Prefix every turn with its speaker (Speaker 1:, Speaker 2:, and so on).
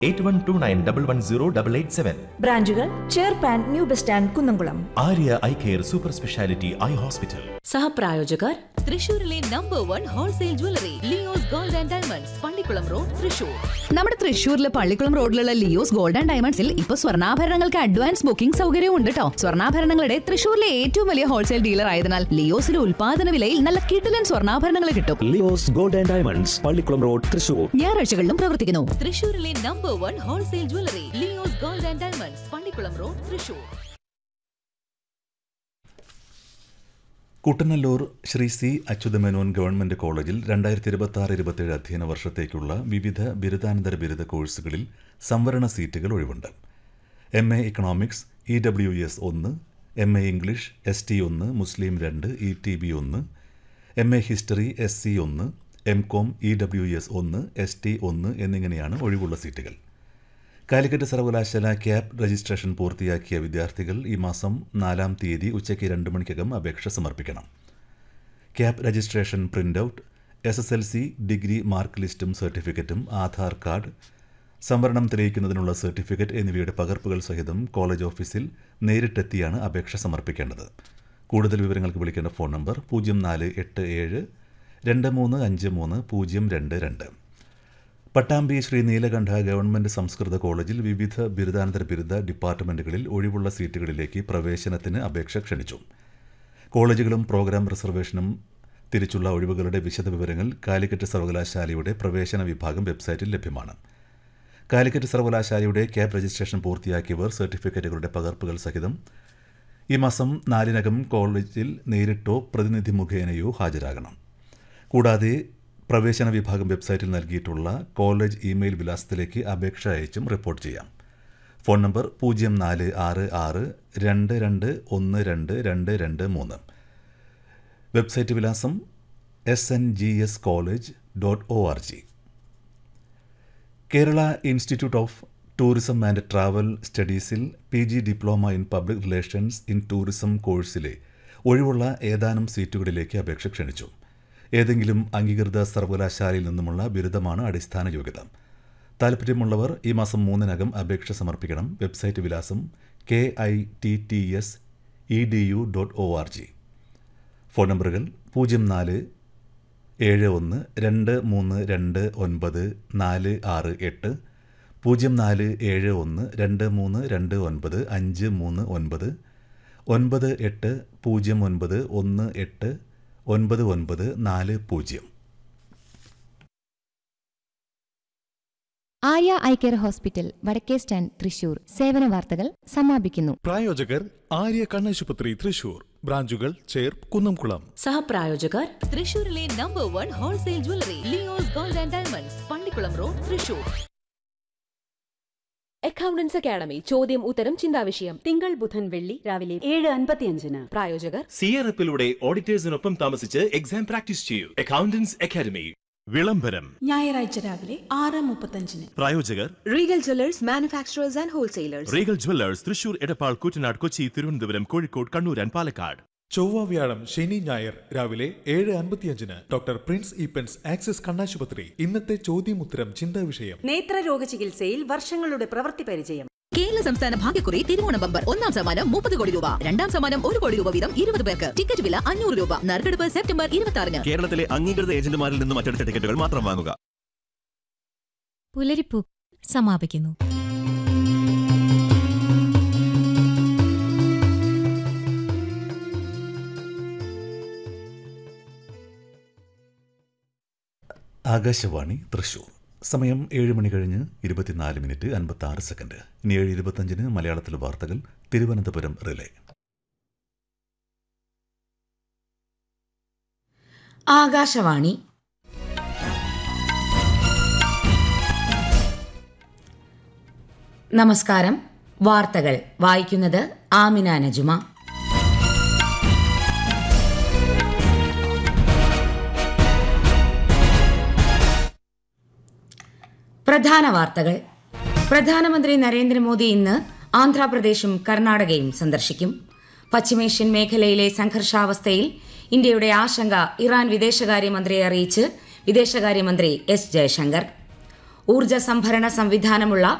Speaker 1: eight one two nine double one zero double eight seven
Speaker 2: ബ്രാഞ്ചുകൾ ചേർപ്പാൻ new bus stand Kunnamkulam
Speaker 1: Arya eye care super speciality eye hospital
Speaker 3: സഹപ്രായോജകർ തൃശൂരിലെ number one wholesale jewellery Leo's gold and diamonds Pallikulam road Thrissur
Speaker 4: നമ്മുടെ തൃശ്ശൂരിലെ പള്ളിക്കുളം റോഡിലുള്ള Leo's gold and ഡയമണ്ട്സിൽ ഇപ്പൊ സ്വർണ്ണാഭരണങ്ങൾക്ക് അഡ്വാൻസ് ബുക്കിംഗ് സൗകര്യവും ഉണ്ട് കേട്ടോ സ്വർണ്ണാഭരണങ്ങളുടെ തൃശ്ശൂരിലെ ഏറ്റവും വലിയ ഹോൾസെയിൽ ഡീലർ ആയതിനാൽ ലിയോസിലെ ഉൽപാദന വിലയിൽ നല്ല കിടിലൻ സ്വർണ്ണാഭരണങ്ങൾ കിട്ടും
Speaker 5: Leo's gold and diamonds Pallikulam road Thrissur
Speaker 4: ഞായറാഴ്ചകളിലും പ്രവർത്തിക്കുന്നു
Speaker 3: തൃശൂരിലെ number one wholesale jewellery Leo's gold and diamonds Pallikulam road Thrissur
Speaker 6: Kuttanellur Sri C Achutha Menon government കോളേജിൽ രണ്ടായിരത്തി ഇരുപത്തി ആറ് ഇരുപത്തേഴ് അധ്യയന വർഷത്തേക്കുള്ള വിവിധ ബിരുദാനന്തര ബിരുദ കോഴ്സുകളിൽ സംവരണ സീറ്റുകൾ ഒഴിവുണ്ട് M A economics E W S ഒന്ന് M A English S T ഒന്ന് മുസ്ലിം രണ്ട് ഇ ടി ബി ഒന്ന് M A history S C ഒന്ന് M com E W S ഒന്ന് എസ് ടി ഒന്ന് എന്നിങ്ങനെയാണ് ഒഴിവുള്ള സീറ്റുകൾ കാലിക്കറ്റ് സർവകലാശാല ക്യാപ് രജിസ്ട്രേഷൻ പൂർത്തിയാക്കിയ വിദ്യാർത്ഥികൾ ഈ മാസം നാലാം തീയതി ഉച്ചയ്ക്ക് രണ്ട് മണിക്കകം അപേക്ഷ സമർപ്പിക്കണം CAP registration print out S S L C degree mark ലിസ്റ്റും സർട്ടിഫിക്കറ്റും ആധാർ കാർഡ് സംവരണം തെളിയിക്കുന്നതിനുള്ള സർട്ടിഫിക്കറ്റ് എന്നിവയുടെ പകർപ്പുകൾ സഹിതം കോളേജ് ഓഫീസിൽ നേരിട്ടെത്തിയാണ് അപേക്ഷ സമർപ്പിക്കേണ്ടത് കൂടുതൽ വിവരങ്ങൾക്ക് വിളിക്കേണ്ട ഫോൺ നമ്പർ പൂജ്യം നാല് എട്ട് ഏഴ് രണ്ട് മൂന്ന് അഞ്ച് മൂന്ന് പൂജ്യം രണ്ട് രണ്ട് പട്ടാമ്പി ശ്രീ നീലകണ്ഠ ഗവൺമെന്റ് സംസ്കൃത കോളേജിൽ വിവിധ ബിരുദാനന്തര ബിരുദ ഡിപ്പാർട്ട്മെന്റുകളിൽ ഒഴിവുള്ള സീറ്റുകളിലേക്ക് പ്രവേശനത്തിന് അപേക്ഷ ക്ഷണിച്ചു കോളേജുകളും പ്രോഗ്രാം റിസർവേഷനും തിരിച്ചുള്ള ഒഴിവുകളുടെ വിശദവിവരങ്ങൾ കാലിക്കറ്റ് സർവകലാശാലയുടെ പ്രവേശന വിഭാഗം വെബ്സൈറ്റിൽ ലഭ്യമാണ് കാലിക്കറ്റ് സർവകലാശാലയുടെ ക്യാബ് രജിസ്ട്രേഷൻ പൂർത്തിയാക്കിയവർ സർട്ടിഫിക്കറ്റുകളുടെ പകർപ്പുകൾ സഹിതം ഈ മാസം നാലിനകം കോളേജിൽ നേരിട്ടോ പ്രതിനിധി മുഖേനയോ ഹാജരാകണം കൂടാതെ പ്രവേശന വിഭാഗം വെബ്സൈറ്റിൽ നൽകിയിട്ടുള്ള കോളേജ് ഇമെയിൽ വിലാസത്തിലേക്ക് അപേക്ഷ അയച്ചും റിപ്പോർട്ട് ചെയ്യാം ഫോൺ നമ്പർ പൂജ്യം നാല് ആറ് ആറ് രണ്ട് രണ്ട് ഒന്ന് രണ്ട് രണ്ട് രണ്ട് മൂന്ന് വെബ്സൈറ്റ് വിലാസം S N G S college dot O R G Kerala institute of tourism and travel സ്റ്റഡീസിൽ P G diploma in public relations in tourism കോഴ്സിലെ ഒഴിവുള്ള ഏതാനും സീറ്റുകളിലേക്ക് അപേക്ഷ ക്ഷണിച്ചു ഏതെങ്കിലും അംഗീകൃത സർവകലാശാലയിൽ നിന്നുമുള്ള ബിരുദമാണ് അടിസ്ഥാന യോഗ്യത താൽപ്പര്യമുള്ളവർ ഈ മാസം മൂന്നിനകം അപേക്ഷ സമർപ്പിക്കണം വെബ്സൈറ്റ് വിലാസം K I T T S E D U dot O R G phone നമ്പറുകൾ പൂജ്യം നാല് ഏഴ് ഒന്ന് രണ്ട് മൂന്ന് രണ്ട് ഒൻപത് നാല് ആറ് എട്ട് പൂജ്യം നാല് ഏഴ് ഒന്ന് രണ്ട് മൂന്ന് രണ്ട് ഒൻപത് അഞ്ച് മൂന്ന് ഒൻപത് ഒൻപത് എട്ട് പൂജ്യം ഒൻപത് ഒന്ന് എട്ട് ഒൻപത് ഒൻപത് നാല് പൂജ്യം
Speaker 7: ആര്യ ഐ കെയർ ഹോസ്പിറ്റൽ വടക്കേ സ്റ്റാൻഡ് തൃശൂർ സേവന വാർത്തകൾ സമാപിക്കുന്നു
Speaker 8: പ്രായോജകർ ആര്യ കണ്ണാശുപത്രി തൃശൂർ ബ്രാഞ്ചുകൾ ചേർ കുന്നംകുളം
Speaker 3: സഹപ്രായോജകർ തൃശൂരിലെ number one wholesale jewellery Leo's gold and diamonds Pallikulam road Thrissur
Speaker 9: accountants academy ചോദ്യം ഉത്തരം ചിന്താവിഷയം തിങ്കൾ ബുധൻ വെള്ളി രാവിലെ ഏഴ് അൻപത്തിയഞ്ചിന് പ്രായോജകർ
Speaker 1: സി ആർ എഫിലൂടെ ഓഡിറ്റേഴ്സിനൊപ്പം താമസിച്ച് എക്സാം പ്രാക്ടീസ് ചെയ്യൂ അക്കൗണ്ടൻസ് അക്കാദമി
Speaker 8: വിളംബരം
Speaker 10: ഞായറാഴ്ച രാവിലെ ആറ് മുപ്പത്തഞ്ചിന്
Speaker 8: പ്രായോജകർ
Speaker 9: Regal jewellers manufacturers and wholesalers
Speaker 8: Regal jewellers Thrissur Edappal Kuttanad Kochi Thiruvananthapuram Kozhikode Kannur and Palakkad ചൊവ്വ വ്യാഴം ശനി ഞായർ രാവിലെ ഏഴ് അൻപത്തിയഞ്ചിന് ഡോക്ടർ പ്രിൻസ് ഈപ്പൻസ് ആക്സിസ് കണ്ണാശുപത്രി ഇന്നത്തെ ചോദ്യമുത്തരം ചിന്താ വിഷയം
Speaker 9: നേത്രരോഗ ചികിത്സയിൽ വർഷങ്ങളുടെ പ്രവൃത്തി പരിചയം
Speaker 4: കേരള സംസ്ഥാന ഭാഗ്യക്കുറി തിരുവോണ ബമ്പർ ഒന്നാം സമ്മാനം മുപ്പത് കോടി രൂപ രണ്ടാം സമ്മാനം ഒരു കോടി രൂപ വീതം ഇരുപത് പേർക്ക് ടിക്കറ്റ് വില അഞ്ഞൂറ് രൂപ നറുക്കെടുപ്പ് സെപ്റ്റംബർ ഇരുപത്തി ആറിന്
Speaker 5: കേരളത്തിലെ അംഗീകൃത ഏജന്റുമാരിൽ നിന്നും മറ്റെടുത്ത ടിക്കറ്റുകൾ മാത്രം വാങ്ങുക
Speaker 10: പുലരിപ്പൂ സമാപിക്കുന്നു
Speaker 6: ആകാശവാണി തൃശൂർ സമയം ഏഴ് മണി കഴിഞ്ഞ് ഇരുപത്തിനാല് മിനിറ്റ് അൻപത്തി ആറ് സെക്കൻഡ് ഇനി ഏഴ് ഇരുപത്തഞ്ചിന് മലയാളത്തിലെ വാർത്തകൾ തിരുവനന്തപുരം റിലേ
Speaker 11: ആകാശവാണി നമസ്കാരം വാർത്തകൾ വായിക്കുന്നത് ആമിന നജുമ പ്രധാന വാർത്തകൾ പ്രധാനമന്ത്രി നരേന്ദ്രമോദി ഇന്ന് ആന്ധ്രാപ്രദേശും കർണാടകയും സന്ദർശിക്കും പശ്ചിമേഷ്യൻ മേഖലയിലെ സംഘർഷാവസ്ഥയിൽ ഇന്ത്യയുടെ ആശങ്ക ഇറാൻ വിദേശകാര്യമന്ത്രിയെ അറിയിച്ച് വിദേശകാര്യമന്ത്രി എസ് ജയശങ്കർ ഊർജ്ജ സംഭരണ സംവിധാനമുള്ള